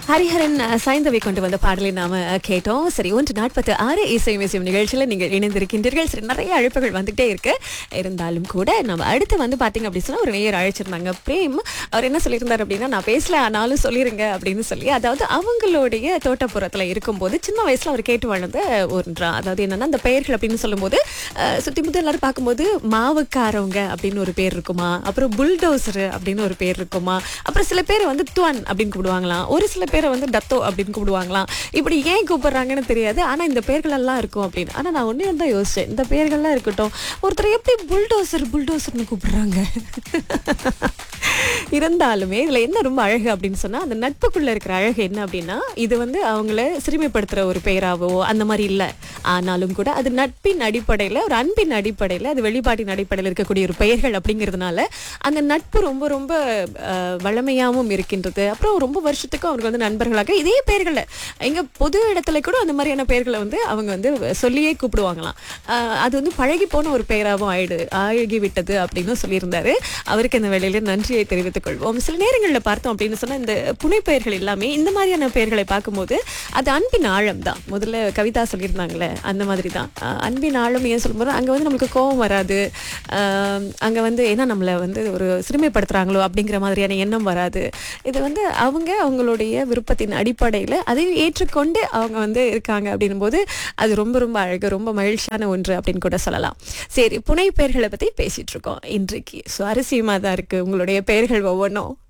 ஹரிஹரன் அஹ், சாய்ந்தவை கொண்டு வந்த பாடலை நாம அஹ், கேட்டோம் சரி ஒன்று நாற்பத்து ஆறு இசை மியூசியம் நிகழ்ச்சியில் நீங்கள் இணைந்திருக்கின்றீர்கள் சரி நிறைய அழைப்புகள் வந்துட்டே இருக்கு இருந்தாலும் கூட நம்ம அடுத்து வந்து பாத்தீங்க அப்படின்னு சொன்னா ஒரு நேயர் அழைச்சிருந்தாங்க பிரேம் அவர் என்ன சொல்லியிருந்தார் அப்படின்னா நான் பேசல ஆனாலும் சொல்லிருங்க அப்படின்னு சொல்லி அதாவது அவங்களுடைய தோட்டப்புறத்துல இருக்கும்போது சின்ன வயசுல அவர் கேட்டு வளர்ந்த ஒன்றா அதாவது என்னன்னா அந்த பெயர்கள் அப்படின்னு சொல்லும்போது அஹ், சுத்தி முத்தி எல்லாரும் பார்க்கும்போது மாவுக்காரவங்க அப்படின்னு ஒரு பேர் இருக்குமா அப்புறம் புல்டோசர் அப்படின்னு ஒரு பேர் இருக்குமா அப்புறம் சில பேர் வந்து துவன் அப்படின்னு கூப்பிடுவாங்களாம் ஒரு சில பேரை வந்து டத்தோ அப்படின்னு கூப்பிடுவாங்களாம் இப்படி ஏன் கூப்பிடுறாங்கன்னு தெரியாது ஆனா இந்த பெயர்கள் எல்லாம் இருக்கும் அப்படின்னு ஆனா நான் ஒண்ணே தான் யோசிச்சேன் இந்த பெயர்கள்லாம் இருக்கட்டும் ஒருத்தர் எப்படி புல்டோசர் புல்டோசர்னு கூப்பிடுறாங்க இருந்தாலுமே இதுல என்ன ரொம்ப அழகு அப்படின்னு சொன்னா அந்த நட்புக்குள்ள இருக்கிற அழகு என்ன அப்படின்னா இது வந்து அவங்கள சிறுமைப்படுத்துற ஒரு பெயராவோ அந்த மாதிரி இல்ல ஆனாலும் கூட அது நட்பின் அடிப்படையில ஒரு அன்பின் அடிப்படையில அது வெளிப்பாட்டின் அடிப்படையில் இருக்கக்கூடிய ஒரு பெயர்கள் அப்படிங்கிறதுனால அந்த நட்பு ரொம்ப ரொம்ப அஹ், வளமையாவும் இருக்கின்றது அப்புறம் ரொம்ப வருஷத்துக்கும் அவங்க வந்து நண்பர்களாக இதே பெயர்களை எங்க பொது இடத்துல கூட அந்த மாதிரியான பெயர்களை வந்து அவங்க வந்து சொல்லியே கூப்பிடுவாங்களாம் அஹ், அது வந்து பழகி போன ஒரு பெயராகவும் ஆயிடு ஆகி விட்டது அப்படின்னு சொல்லியிருந்தாரு அவருக்கு இந்த வேளையில நன்றியை தெரிவித்துக் கொள்வோம் சில நேரங்களில் பார்த்தோம் அப்படின்னு சொன்னா இந்த புனைப்பெயர்கள் எல்லாமே இந்த மாதிரியான பெயர்களை பார்க்கும்போது அது அன்பின் ஆழம் தான் முதல்ல கவிதா சொல்லியிருந்தாங்களே அந்த மாதிரி தான் அஹ், அன்பின் ஆழம் ஏன் சொல்லும்போது அங்க வந்து நம்மளுக்கு கோபம் வராது அஹ், அங்க வந்து ஏன்னா நம்மளை வந்து ஒரு சிறுமைப்படுத்துறாங்களோ அப்படிங்கிற மாதிரியான எண்ணம் வராது இது வந்து அவங்க அவங்களுடைய விருப்பத்தின் அடிப்படையில் அதையும் ஏற்றுக்கொண்டு அவங்க வந்து இருக்காங்க அப்படின்னும் போது அது ரொம்ப ரொம்ப அழகு ரொம்ப மகிழ்ச்சியான ஒன்று அப்படின்னு கூட சொல்லலாம் சரி புனை பெயர்களை பத்தி பேசிட்டு இருக்கோம் இன்றைக்கு சுவாரஸ்யமா தான் இருக்கு உங்களுடைய பெயர்கள் ஒவ்வொன்றும்